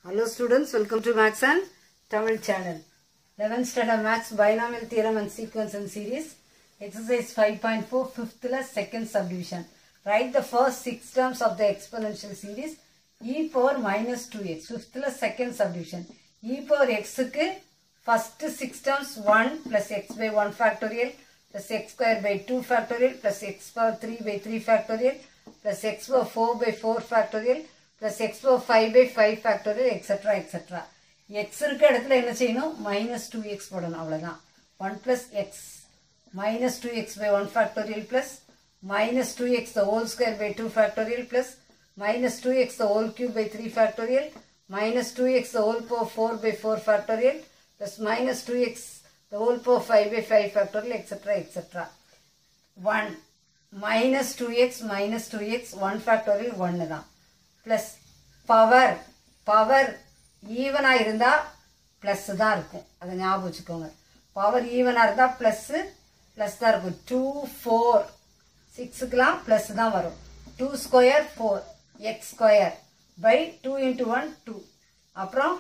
Hello students, welcome to Max and Tamil channel. 11th standard Max binomial theorem and sequence and series. Exercise 5.4 fifth la second subdivision. Write the first six terms of the exponential series e power minus 2x. Fifth la second subdivision. e power x க்கு first six terms 1 plus x by 1 factorial plus x square by 2 factorial plus x power 3 by 3 factorial plus x power 4 by 4 factorial plus x power 5 by 5 factorial etc etc x இருக்க இடத்துல என்ன செய்யணும் minus two x போடணும் அவ்வளோதான் one plus x minus two x by one factorial plus minus two x the whole square by two factorial plus minus 2x the whole cube by 3 factorial minus 2x the whole power 4 by 4 factorial plus minus 2x the whole power 5 by 5 factorial etc etc 1 minus 2x minus 2x 1 factorial 1 தான் plus power power ஈவனாக இருந்தால் plus தான் இருக்கும் அதை ஞாபகம் வச்சுக்கோங்க power ஈவனாக இருந்தால் ப்ளஸ்ஸு ப்ளஸ் தான் இருக்கும் டூ ஃபோர் சிக்ஸுக்கெலாம் ப்ளஸ் தான் வரும் two square four x square by two into one two அப்புறம்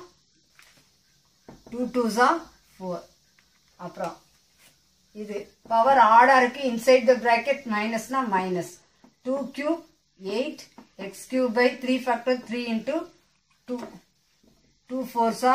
டூ டூஸா ஃபோர் அப்புறம் இது பவர் ஆடா இருக்கு இன்சைட் த பிராக்கெட் மைனஸ்னா minus two cube eight x cube by three factor three into two two ஃபோர்ஸா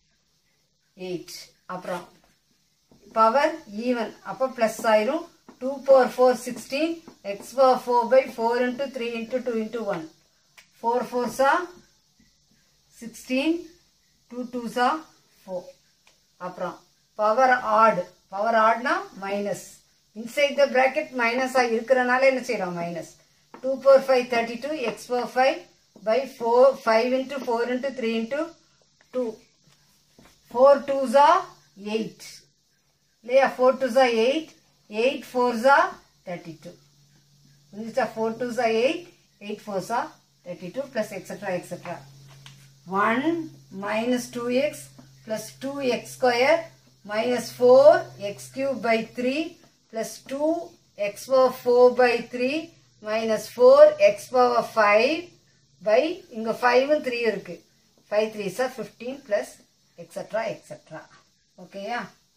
எயிட் அப்புறம் பவர் ஈவன் அப்போ ப்ளஸ் ஆயிரும் two power four sixteen x power four by four into three into two into one four ஃபோர்ஸா sixteen two டூஸா four அப்புறம் power odd power ஆட்னா minus inside the bracket மைனஸாக இருக்கிறனால என்ன செய்யறோம் minus two power five thirty two x power five by four five into four into three into two four டூஸா eight இல்லையா ஃபோர் டூஸா எயிட் எயிட் ஃபோர்ஸா தேர்ட்டி டூ புரிஞ்சுச்சா ஃபோர் டூஸா எயிட் எயிட் ஃபோர்ஸா thirty two plus extra extra one minus two x plus two x square minus four x cube by three plus two x power four by three minus four x power five by இங்கே ஃபைவும் three இருக்கு five three சார் fifteen plus extra extra ஓகேயா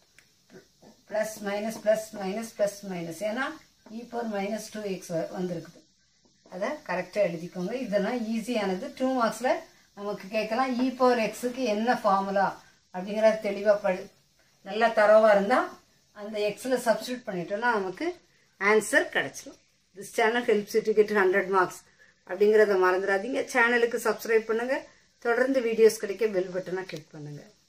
plus minus plus minus plus minus ஏன்னா e power minus two x வந்திருக்குது அதை கரெக்டாக எழுதிக்கோங்க இதெல்லாம் ஈஸியானது டூ மார்க்ஸில் நமக்கு கேட்கலாம் இ பவர் எக்ஸுக்கு என்ன ஃபார்முலா அப்படிங்கிறத தெளிவாக படி நல்லா தரவாக இருந்தால் அந்த எக்ஸில் சப்ஸ்டியூட் பண்ணிட்டோம்னா நமக்கு ஆன்சர் கிடச்சிடும் this channel helps to get hundred marks அப்படிங்கிறத மறந்துடாதீங்க சேனலுக்கு சப்ஸ்கிரைப் பண்ணுங்கள் தொடர்ந்து வீடியோஸ் கிடைக்க பெல் பட்டனை கிளிக் பண்ணுங்கள்